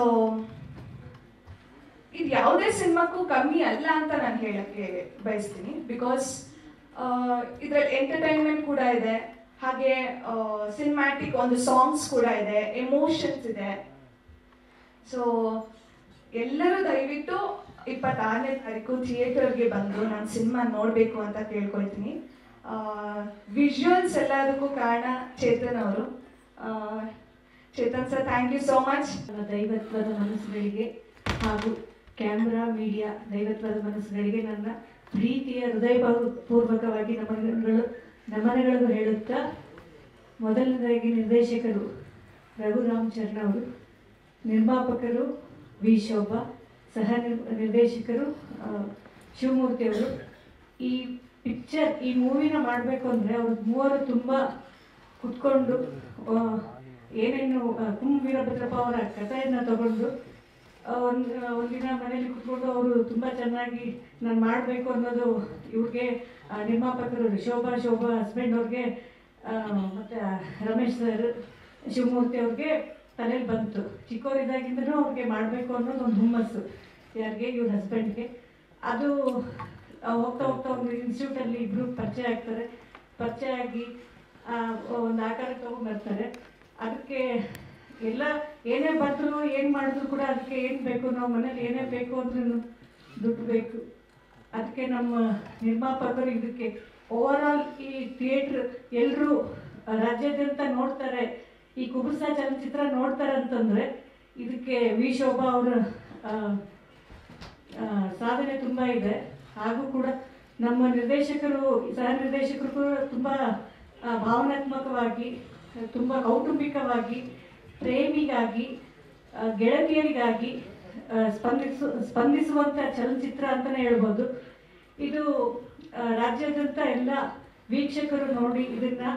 ಇದು ಯಾವುದೇ ಸಿನಿಮಾಕ್ಕೂ ಕಮ್ಮಿ ಅಲ್ಲ ಅಂತ ನಾನು ಹೇಳಕ್ಕೆ ಬಯಸ್ತೀನಿ ಬಿಕಾಸ್ ಇದರಲ್ಲಿ ಎಂಟರ್ಟೈನ್ಮೆಂಟ್ ಕೂಡ ಇದೆ ಹಾಗೆ ಸಿನಿಮ್ಯಾಟಿಕ್ ಒಂದು ಸಾಂಗ್ಸ್ ಕೂಡ ಇದೆ ಎಮೋಷನ್ಸ್ ಇದೆ ಸೊ ಎಲ್ಲರೂ ದಯವಿಟ್ಟು ಇಪ್ಪತ್ತಾರನೇ ತಾರೀಕು ಥಿಯೇಟರ್ಗೆ ಬಂದು ನಾನು ಸಿನಿಮಾ ನೋಡಬೇಕು ಅಂತ ಕೇಳ್ಕೊಳ್ತೀನಿ ವಿಜುವಲ್ಸ್ ಎಲ್ಲದಕ್ಕೂ ಕಾರಣ ಚೇತನ್ ಅವರು Chetan sir thank you so much
ದೈವತ್ವದ ಮನಸ್ಸುಗಳಿಗೆ ಹಾಗೂ ಕ್ಯಾಮ್ರಾ ಮೀಡಿಯಾ ದೈವತ್ವದ ಮನಸ್ಸುಗಳಿಗೆ ನನ್ನ ಪ್ರೀತಿಯ ಹೃದಯ ಪೂರ್ವಕವಾಗಿ ನಮನಗಳು ನಮನಗಳನ್ನು ಹೇಳುತ್ತಾ ಮೊದಲನೇದಾಗಿ ನಿರ್ದೇಶಕರು ರಘುರಾಮ್ ಚರಣ್ ಅವರು ನಿರ್ಮಾಪಕರು ವಿ ಶೋಭಾ ಸಹ ನಿರ್ ನಿರ್ದೇಶಕರು ಆ, ಶಿವಮೂರ್ತಿ ಅವರು ಈ ಪಿಕ್ಚರ್ ಈ ಮೂವಿನ ಮಾಡಬೇಕು ಅಂದರೆ ಅವರು ಮೂವರು ತುಂಬ ಕುತ್ಕೊಂಡು ಆ, ಏನೇನು ಆ, ಕುಂ ವೀರಭದ್ರಪ್ಪ ಅವರ ಕಥೆಯನ್ನು ತಗೊಂಡು ಒಂದು ಒಂದಿನ ಮನೇಲಿ ಕುತ್ಕೊಂಡು ಅವರು ತುಂಬ ಚೆನ್ನಾಗಿ ನಾನು ಮಾಡಬೇಕು ಅನ್ನೋದು ಇವ್ರಿಗೆ ಆ, ನಿರ್ಮಾಪಕರು ಶೋಭಾ ಶೋಭಾ ಹಸ್ಬೆಂಡ್ ಅವ್ರಿಗೆ ಆ, ಮತ್ತೆ ರಮೇಶ್ ಸರ್ ಶಿವಮೂರ್ತಿ ಅವ್ರಿಗೆ ತಲೆಯಲ್ಲಿ ಬಂತು ಚಿಕ್ಕವರಿದ್ದಾಗಿಂದನೂ ಅವ್ರಿಗೆ ಮಾಡಬೇಕು ಅನ್ನೋದು ಒಂದು ಹುಮ್ಮಸ್ಸು ಯಾರಿಗೆ ಇವ್ರ ಹಸ್ಬೆಂಡ್ಗೆ ಅದು ಆ, ಹೋಗ್ತಾ ಹೋಗ್ತಾ ಒಂದು ಇನ್ಸ್ಟಿಟ್ಯೂಟಲ್ಲಿ ಇಬ್ಬರು ಪರಿಚಯ ಆಗ್ತಾರೆ ಪರಿಚಯ ಆಗಿ ಆ, ಒಂದು ಆಕಾರ ತೊಗೊಂಡ್ಬರ್ತಾರೆ ಅದಕ್ಕೆ ಎಲ್ಲ ಏನೇ ಬಂದ್ರು ಏನು ಮಾಡಿದ್ರು ಕೂಡ ಅದಕ್ಕೆ ಏನು ಬೇಕು ನಾವು ಮನೇಲಿ ಏನೇ ಬೇಕು ಅಂದ್ರೂ ದುಡ್ಡು ಬೇಕು ಅದಕ್ಕೆ ನಮ್ಮ ನಿರ್ಮಾಪಕರು ಇದಕ್ಕೆ ಓವರ್ ಆಲ್ ಈ ಥಿಯೇಟ್ರ್ ಎಲ್ಲರೂ ರಾಜ್ಯಾದ್ಯಂತ ನೋಡ್ತಾರೆ ಈ ಕುಬುಸ ಚಲನಚಿತ್ರ ನೋಡ್ತಾರೆ ಅಂತಂದರೆ ಇದಕ್ಕೆ ವಿ ಶೋಭಾ ಅವರ ಆ, ಆ, ಸಾಧನೆ ತುಂಬ ಇದೆ ಹಾಗೂ ಕೂಡ ನಮ್ಮ ನಿರ್ದೇಶಕರು ಸಹ ನಿರ್ದೇಶಕರು ಕೂಡ ತುಂಬ ಆ, ಭಾವನಾತ್ಮಕವಾಗಿ ತುಂಬ ಕೌಟುಂಬಿಕವಾಗಿ ಪ್ರೇಮಿಗಾಗಿ ಆ, ಗೆಳತಿಯರಿಗಾಗಿ ಆ, ಸ್ಪಂದಿಸು ಸ್ಪಂದಿಸುವಂಥ ಚಲನಚಿತ್ರ ಅಂತಲೇ ಹೇಳ್ಬೋದು ಇದು ಆ, ರಾಜ್ಯಾದ್ಯಂತ ಎಲ್ಲ ವೀಕ್ಷಕರು ನೋಡಿ ಇದನ್ನ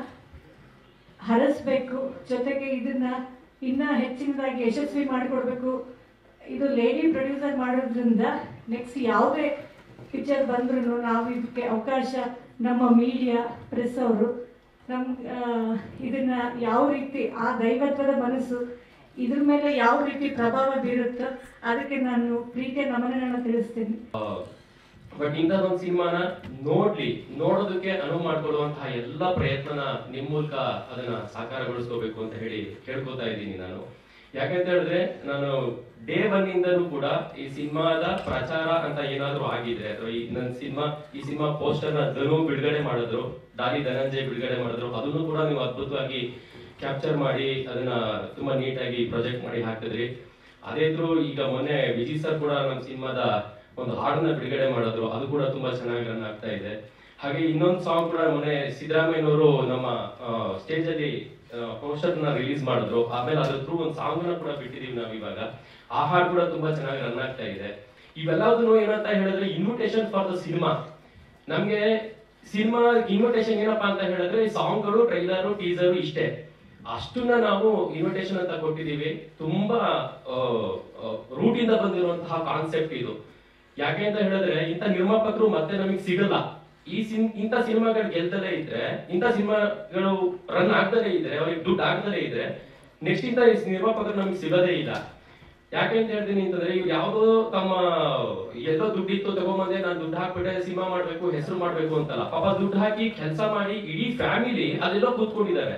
ಹರಸ್ಬೇಕು ಜೊತೆಗೆ ಇದನ್ನ ಇನ್ನ ಹೆಚ್ಚಿನದಾಗಿ ಯಶಸ್ವಿ ಮಾಡಿಕೊಡ್ಬೇಕು ಇದು ಲೇಡಿ ಪ್ರೊಡ್ಯೂಸರ್ ಮಾಡೋದ್ರಿಂದ ನೆಕ್ಸ್ಟ್ ಯಾವುದೇ ಪಿಕ್ಚರ್ ಬಂದ್ರೂ ನಾವು ಇದಕ್ಕೆ ಅವಕಾಶ ನಮ್ಮ ಮೀಡಿಯಾ ಪ್ರೆಸ್ ಅವರು ನಮ್ಮ ಆ, ಇದನ್ನ ಯಾವ ರೀತಿ ಆ ದೈವತ್ವದ ಮನಸ್ಸು ಇದ್ರ ಮೇಲೆ ಯಾವ ರೀತಿ ಪ್ರಭಾವ ಬೀರುತ್ತೋ ಅದಕ್ಕೆ ನಾನು ಪ್ರೀತಿಯ ನಮನಗಳನ್ನ ತಿಳಿಸ್ತೀನಿ
ಬಟ್ ಇಂಥದೊಂದು ಸಿನಿಮಾನ ನೋಡ್ಲಿ ನೋಡೋದಕ್ಕೆ ಅನುವು ಮಾಡ್ಕೊಡುವಂತಹ ಎಲ್ಲ ಪ್ರಯತ್ನನ ನಿಮ್ ಮೂಲಕ ಅದನ್ನ ಸಾಕಾರಗೊಳಿಸ್ಕೋಬೇಕು ಅಂತ ಹೇಳಿ ಕೇಳ್ಕೊತಾ ಇದ್ದೀನಿ ನಾನು ಯಾಕಂತ ಹೇಳಿದ್ರೆ ನಾನು ಡೇ ಒನ್ ಇಂದನೂ ಕೂಡ ಈ ಸಿನಿಮಾದ ಪ್ರಚಾರ ಅಂತ ಏನಾದ್ರೂ ಆಗಿದೆ ಅಥವಾ ಈ ನನ್ನ ಸಿನಿಮಾ ಈ ಸಿನಿಮಾ ಪೋಸ್ಟರ್ ನ ಧನು ಬಿಡುಗಡೆ ಮಾಡಿದ್ರು ದಾನಿ ಧನಂಜಯ್ ಬಿಡುಗಡೆ ಮಾಡಿದ್ರು ಅದನ್ನು ಕೂಡ ನೀವು ಅದ್ಭುತವಾಗಿ ಕ್ಯಾಪ್ಚರ್ ಮಾಡಿ ಅದನ್ನ ತುಂಬಾ ನೀಟಾಗಿ ಪ್ರೊಜೆಕ್ಟ್ ಮಾಡಿ ಹಾಕಿದ್ರಿ ಅದೇ ಥ್ರೂ ಈಗ ಮೊನ್ನೆ ವಿಜಯ್ ಸರ್ ಕೂಡ ನಮ್ಮ ಸಿನಿಮಾದ ಒಂದು ಹಾಡನ್ನ ಬಿಡುಗಡೆ ಮಾಡಿದ್ರು ಅದು ಕೂಡ ತುಂಬಾ ಚೆನ್ನಾಗಿ ರನ್ ಆಗ್ತಾ ಇದೆ ಹಾಗೆ ಇನ್ನೊಂದು ಸಾಂಗ್ ಕೂಡ ಮೊನ್ನೆ ಸಿದ್ದರಾಮಯ್ಯನವರು ನಮ್ಮ ಸ್ಟೇಜ್ ಅಲ್ಲಿ ಪೋಸ್ಟರ್ ನ ರಿಲೀಸ್ ಮಾಡಿದ್ರು ಆಮೇಲೆ ಅದ್ರ ಥ್ರೂ ಒಂದು ಸಾಂಗ್ ನ ಕೂಡ ಬಿಟ್ಟಿದೀವಿ ನಾವ್ ಇವಾಗ ಆ ಹಾಡು ಕೂಡ ತುಂಬಾ ಚೆನ್ನಾಗಿ ರನ್ ಆಗ್ತಾ ಇದೆ ಇವೆಲ್ಲದನ್ನು ಏನಂತ ಹೇಳಿದ್ರೆ ಇನ್ವಿಟೇಷನ್ ಫಾರ್ ದ ಸಿನಿಮಾ ನಮ್ಗೆ ಸಿನಿಮಾ ಇನ್ವಿಟೇಷನ್ ಏನಪ್ಪಾ ಅಂತ ಹೇಳಿದ್ರೆ ಸಾಂಗ್ಗಳು ಟ್ರೈಲರ್ ಟೀಸರ್ ಇಷ್ಟೇ ಅಷ್ಟನ್ನ ನಾವು ಇನ್ವಿಟೇಷನ್ ಅಂತ ಕೊಟ್ಟಿದೀವಿ ತುಂಬಾ ರೂಟ್ ಇಂದ ಬಂದಿರುವಂತಹ ಕಾನ್ಸೆಪ್ಟ್ ಇದು ಯಾಕೆ ಅಂತ ಹೇಳಿದ್ರೆ ಇಂಥ ನಿರ್ಮಾಪಕರು ಮತ್ತೆ ನಮಗೆ ಸಿಗಲ್ಲ ಈ ಸಿನ್ ಇಂಥ ಸಿನಿಮಾಗಳು ಗೆಲ್ದಲೇ ಇದ್ರೆ ಇಂಥ ಸಿನಿಮಾಗಳು ರನ್ ಆಗ್ದಲೇ ಇದ್ರೆ ಅವ್ರಿಗೆ ದುಡ್ಡು ಆಗ್ದಲೇ ಇದ್ರೆ ನೆಕ್ಸ್ಟ್ ಇಂಥ ನಿರ್ಮಾಪಕರು ನಮಗೆ ಸಿಗೋದೇ ಇಲ್ಲ ಯಾಕೆ ಅಂತ ಹೇಳ್ತೀನಿ ಅಂತಂದ್ರೆ ಇವ್ರು ಯಾವ್ದೋ ತಮ್ಮ ಎಲ್ಲೋ ದುಡ್ಡಿತ್ತು ತಗೊಂಬಂದೆ ನಾನು ದುಡ್ಡು ಹಾಕ್ಬಿಟ್ಟೆ ಸಿನಿಮಾ ಮಾಡ್ಬೇಕು ಹೆಸರು ಮಾಡ್ಬೇಕು ಅಂತಲ್ಲ ಪಾಪ ದುಡ್ಡು ಹಾಕಿ ಕೆಲಸ ಮಾಡಿ ಇಡೀ ಫ್ಯಾಮಿಲಿ ಅದೆಲ್ಲೋ ಕೂತ್ಕೊಂಡಿದ್ದಾರೆ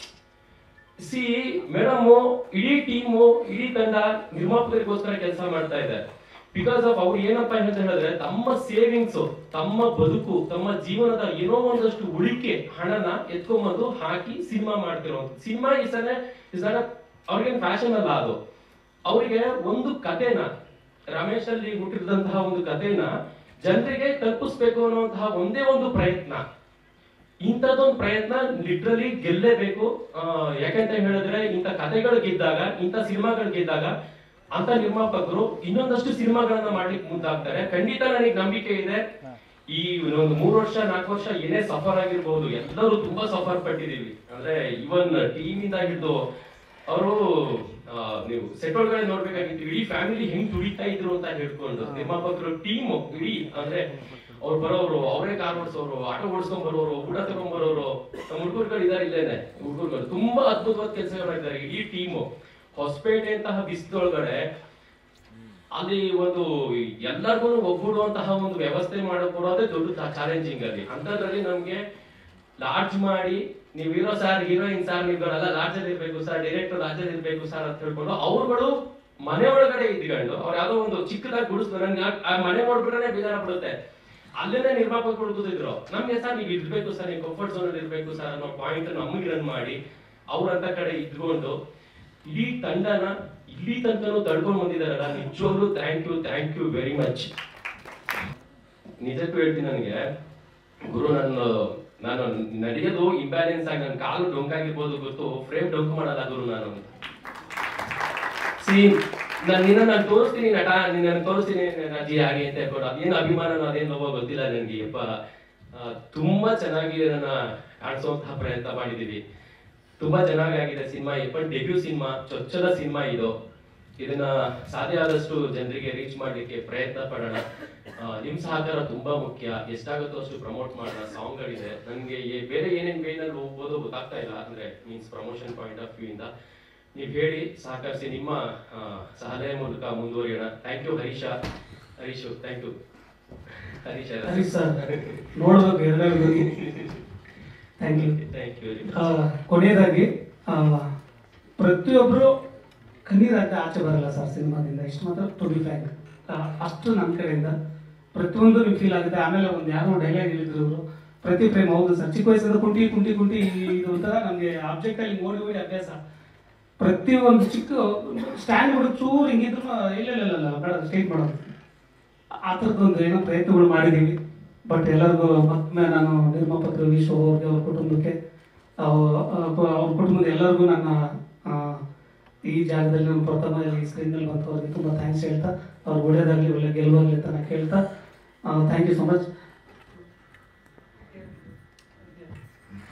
ಸಿ ಮೇಡಮ್ ಇಡೀ ಟೀಮು ಇಡೀ ತಂಡ ನಿರ್ಮಾಪಕರಿಗೋಸ್ಕರ ಕೆಲಸ ಮಾಡ್ತಾ ಇದೆ ಬಿಕಾಸ್ ಆಫ್ ಅವ್ರು ಏನಪ್ಪಾ ಅಂತ ಹೇಳಿದ್ರೆ ತಮ್ಮ ಸೇವಿಂಗ್ಸ್ ತಮ್ಮ ಬದುಕು ತಮ್ಮ ಜೀವನದ ಏನೋ ಒಂದಷ್ಟು ಉಳಿಕೆ ಹಣನ ಎತ್ಕೊಂಬಂದು ಹಾಕಿ ಸಿನಿಮಾ ಮಾಡ್ತಿರೋ ಸಿನಿಮಾ ಇಸ್ ಇಸ್ ಅವ್ರಿಗೇನ್ ಫ್ಯಾಷನ್ ಅಲ್ಲ ಅದು ಅವರಿಗೆ ಒಂದು ಕಥೆನ ರಮೇಶ್ ಅಲ್ಲಿ ಹುಟ್ಟಿದಂತಹ ಒಂದು ಕಥೆನ ಜನರಿಗೆ ತಲುಪಿಸ್ಬೇಕು ಅನ್ನುವಂತಹ ಒಂದೇ ಒಂದು ಪ್ರಯತ್ನ ಇಂಥದ್ದೊಂದು ಪ್ರಯತ್ನ ಲಿಟ್ರಲಿ ಗೆಲ್ಲೇಬೇಕು ಆ, ಯಾಕಂತ ಹೇಳಿದ್ರೆ ಇಂಥ ಕಥೆಗಳು ಗೆದ್ದಾಗ ಇಂಥ ಸಿನಿಮಾಗಳು ಗೆದ್ದಾಗ ಅಂತ ನಿರ್ಮಾಪಕರು ಇನ್ನೊಂದಷ್ಟು ಸಿನಿಮಾಗಳನ್ನ ಮಾಡ್ಲಿಕ್ಕೆ ಮುಂದಾಗ್ತಾರೆ ಖಂಡಿತ ನನಗೆ ನಂಬಿಕೆ ಇದೆ ಈ ಒಂದು ಮೂರು ವರ್ಷ ನಾಲ್ಕು ವರ್ಷ ಏನೇ ಸಫರ್ ಆಗಿರ್ಬೋದು ಎಲ್ಲರೂ ತುಂಬಾ ಸಫರ್ ಪಟ್ಟಿದೀವಿ ಅಂದ್ರೆ ಇವನ್ ಟೀಮ್ ಇಂದ ಹಿಡಿದು ಅವರು ನೀವು ಸೆಟ್ ಒಳಗಡೆ ನೋಡ್ಬೇಕಾಗಿತ್ತು ಇಡೀ ಫ್ಯಾಮಿಲಿ ಹೆಂಗ್ ದುಡಿತಾ ಇದ್ರು ಅಂತ ಹೇಳ್ಕೊಂಡು ನಿರ್ಮಾಪಕರು ಟೀಮ್ ಇಡೀ ಅಂದ್ರೆ ಅವ್ರು ಬರೋರು ಅವರೇ ಕಾರ್ ಓಡಿಸೋರು ಆಟೋ ಓಡಿಸ್ಕೊಂಡ್ ಬರೋರು ಊಟ ತಗೊಂಡ್ ಬರೋರು ನಮ್ಮ ಹುಡುಗರುಗಳು ಇದಾರೆ ಇಲ್ಲೇನೆ ಹುಡುಗರುಗಳು ತುಂಬಾ ಅದ್ಭುತವಾದ ಕೆಲಸ ಮಾಡಿದ್ದಾರೆ ಇಡೀ ಟೀಮು ಹೊಸಪೇಟೆ ಅಂತಹ ಬಿಸಿಲೊಳಗಡೆ ಅಲ್ಲಿ ಒಂದು ಎಲ್ಲರಿಗೂ ಒಗ್ಗೂಡುವಂತಹ ಒಂದು ವ್ಯವಸ್ಥೆ ಮಾಡಿಕೊಡೋದೇ ದೊಡ್ಡ ಚಾಲೆಂಜಿಂಗ್ ಅಲ್ಲಿ ಅಂತದ್ರಲ್ಲಿ ನಮ್ಗೆ ಲಾರ್ಜ್ ಮಾಡಿ ನೀವು ಹೀರೋ ಸರ್ ಹೀರೋಯಿನ್ ಸರ್ ನೀವುಗಳೆಲ್ಲ ಲಾರ್ಜ್ ಅಲ್ಲಿ ಇರ್ಬೇಕು ಸರ್ ಡೈರೆಕ್ಟರ್ ಲಾರ್ಜ್ ಅಲ್ಲಿ ಇರ್ಬೇಕು ಸರ್ ಅಂತ ಹೇಳ್ಕೊಂಡು ಅವ್ರುಗಳು ಮನೆ ಒಳಗಡೆ ಇದ್ಕೊಂಡು ಅವ್ರು ಯಾವ್ದೋ ಒಂದು ಚಿಕ್ಕದಾಗಿ ಗುಡಿಸ್ತಾರೆ ನನ್ಗೆ ಆ- ಆ ಮನೆ ನೋಡ್ಬಿಟ್ರೆ ಬೇಜಾರ ಬಿಡುತ್ತೆ ಅಲ್ಲೇನೆ ನಿರ್ಮಾಪಕರು ಕೂತಿದ್ರು ನಮ್ಗೆ ಸರ್ ನೀವು ಇರ್ಬೇಕು ಸರ್ ನೀವು ಕಂಫರ್ಟ್ ಝೋನ್ ಅಲ್ಲಿ ಇರ್ಬೇಕು ಸರ್ ಅನ್ನೋ ಪಾಯಿಂಟ್ ನಮಗೆ ರನ್ ಮಾಡಿ ಅವ್ರಂತ ಕಡೆ ಇದ್ಕೊಂಡು ಇಡೀ ತಂಡನ ಇಲ್ಲಿ ತನಕನೂ ತಡ್ಕೊಂಡು ಬಂದಿದಾರಲ್ಲ ನಿಜವಾಗ್ಲೂ thank you thank you very much ನಿಜಕ್ಕೂ ಹೇಳ್ತೀನಿ ನನಗೆ ಗುರು ನನ್ನ ನಾನು ನಡೆಯೋದು ಇಂಬ್ಯಾಲೆನ್ಸ್ ಆಗಿ ನನ್ನ ಕಾಲು ಡೊಂಕಾಗಿರ್ಬೋದು ಗೊತ್ತು ಫ್ರೇಮ್ ಡೊಂಕ್ ಮಾಡಲ್ಲ ಗುರು ನಾನು ಅಂತ ಸಿ ನಾನು ನಿನ್ನ ನಾನು ತೋರಿಸ್ತೀನಿ ನಟ ನಿನ್ನ ತೋರಿಸ್ತೀನಿ ಅಜ್ಜಿ ಹಾಗೆ ಅಂತ ಹೇಳ್ಕೊಂಡು ಅದೇನು ಅಭಿಮಾನನೋ ಅದೇನು ನೋವೋ ಗೊತ್ತಿಲ್ಲ ನನಗೆ ಯಪ್ಪ ಆ, ತುಂಬಾ ಚೆನ್ನಾಗಿ ನನ್ನ ಆಡಿಸುವಂತಹ ಪ್ರಯತ್ನ ಮಾಡಿದೀವಿ ತುಂಬಾ ಚೆನ್ನಾಗಿ ಆಗಿದೆ ಸಿನಿಮಾ ಯಪ್ಪ ಡೆಬ್ಯೂ ಸಿನಿಮಾ ಚೊಚ್ಚಲ ಸಿನಿಮಾ ಇದು ಇದನ್ನ ಸಾಧ್ಯ ಆದಷ್ಟು ಜನರಿಗೆ ರೀಚ್ ಮಾಡ್ಲಿಕ್ಕೆ ಪ್ರಯತ್ನ ಪಡೋಣ ಆ, ನಿಮ್ ಸಹಕಾರ ತುಂಬಾ ಮುಖ್ಯ ಎಷ್ಟಾಗುತ್ತೋ ಅಷ್ಟು ಪ್ರಮೋಟ್ ಮಾಡೋಣ ಸಾಂಗ್ಗಳಿದೆ ನನಗೆ ಬೇರೆ ಏನೇನ್ ವೇನಲ್ಲಿ ಹೋಗ್ಬೋದು ಗೊತ್ತಾಗ್ತಾ ಇಲ್ಲ ಅಂದ್ರೆ means promotion point of view ಇಂದ ನೀವು ಹೇಳಿ ಸಹಕರಿಸಿ ನಿಮ್ಮ ಆ, ಸಲಹೆ ಮೂಲಕ ಮುಂದುವರಿಯೋಣ thank you Harish Harish thank you Harish
Harish sir ನೋಡ್ಬೇಕು ಎರಡನೇ thank you
thank you very
ಆ, ಕೊನೆಯದಾಗಿ ಆ, ಪ್ರತಿಯೊಬ್ರು ಕಣ್ಣೀರಾಗ ಆಚೆ ಬರಲ್ಲ ಸರ್ ಸಿನಿಮಾದಿಂದ ಇಷ್ಟು ಮಾತ್ರ ಟು ಬಿ ಫ್ಯಾಂಕ್ ಅಷ್ಟು ನನ್ನ ಕಡೆಯಿಂದ ಪ್ರತಿಯೊಂದು ನಿಮ್ಗೆ ಫೀಲ್ ಆಗುತ್ತೆ ಆಮೇಲೆ ಒಂದು ಯಾರೋ ಡೈಲಾಗ್ ಹೇಳಿದ್ರು ಇವರು ಪ್ರತಿ ಪ್ರೇಮ್ ಹೌದು ಸರ್ ಚಿಕ್ಕ ವಯಸ್ಸಿಂದ ಕುಂಟಿ ಕುಂಟಿ ಕುಂಟಿ ಇದು ಒಂಥರ ನಮಗೆ ಆಬ್ಜೆಕ್ಟ್ ಅಲ್ಲಿ ನೋಡಿ ನೋಡಿ ಅಭ್ಯಾಸ ಪ್ರತಿ ಒಂದು ಚಿಕ್ಕ ಸ್ಟ್ಯಾಂಡ್ ಬಿಡು ಚೂರು ಹಿಂಗಿದ್ರು ಇಲ್ಲ ಇಲ್ಲ ಇಲ್ಲ ಬೇಡ ಸ್ಟೇಟ್ ಮಾಡೋದು ಆ ಥರದ್ದೊಂದು ಏನೋ ಪ್ರಯತ್ನಗಳು ಮಾಡಿದ್ದೀವಿ ಬಟ್ ಎಲ್ಲರಿಗೂ ಮತ್ತೊಮ್ಮೆ ನಾನು ನಿರ್ಮಾಪಕರು ವಿಶ್ವ ಅವ್ರಿಗೆ ಅವ್ರ ಕುಟುಂಬಕ್ಕೆ ಅವ್- ಅವ್- ಅವ್ರ ಕುಟುಂಬದ ಎಲ್ಲರಿಗೂ ನನ್ನ ಆ, ಈ ಜಾಗದಲ್ಲಿ ನಮ್ಮ ಪ್ರಥಮ ಈ ಸ್ಕ್ರೀನಲ್ಲಿ ಬಂತು ಅವ್ರಿಗೆ ತುಂಬ ಥ್ಯಾಂಕ್ಸ್ ಹೇಳ್ತಾ ಅವ್ರಿಗೆ ಒಳ್ಳೇದಾಗಲಿ ಒಳ್ಳೆ ಗೆಲುವಾಗಲಿ ಅಂತ ನಾನು ಕೇಳ್ತಾ ಥ್ಯಾಂಕ್ ಯು ಸೊ ಮಚ್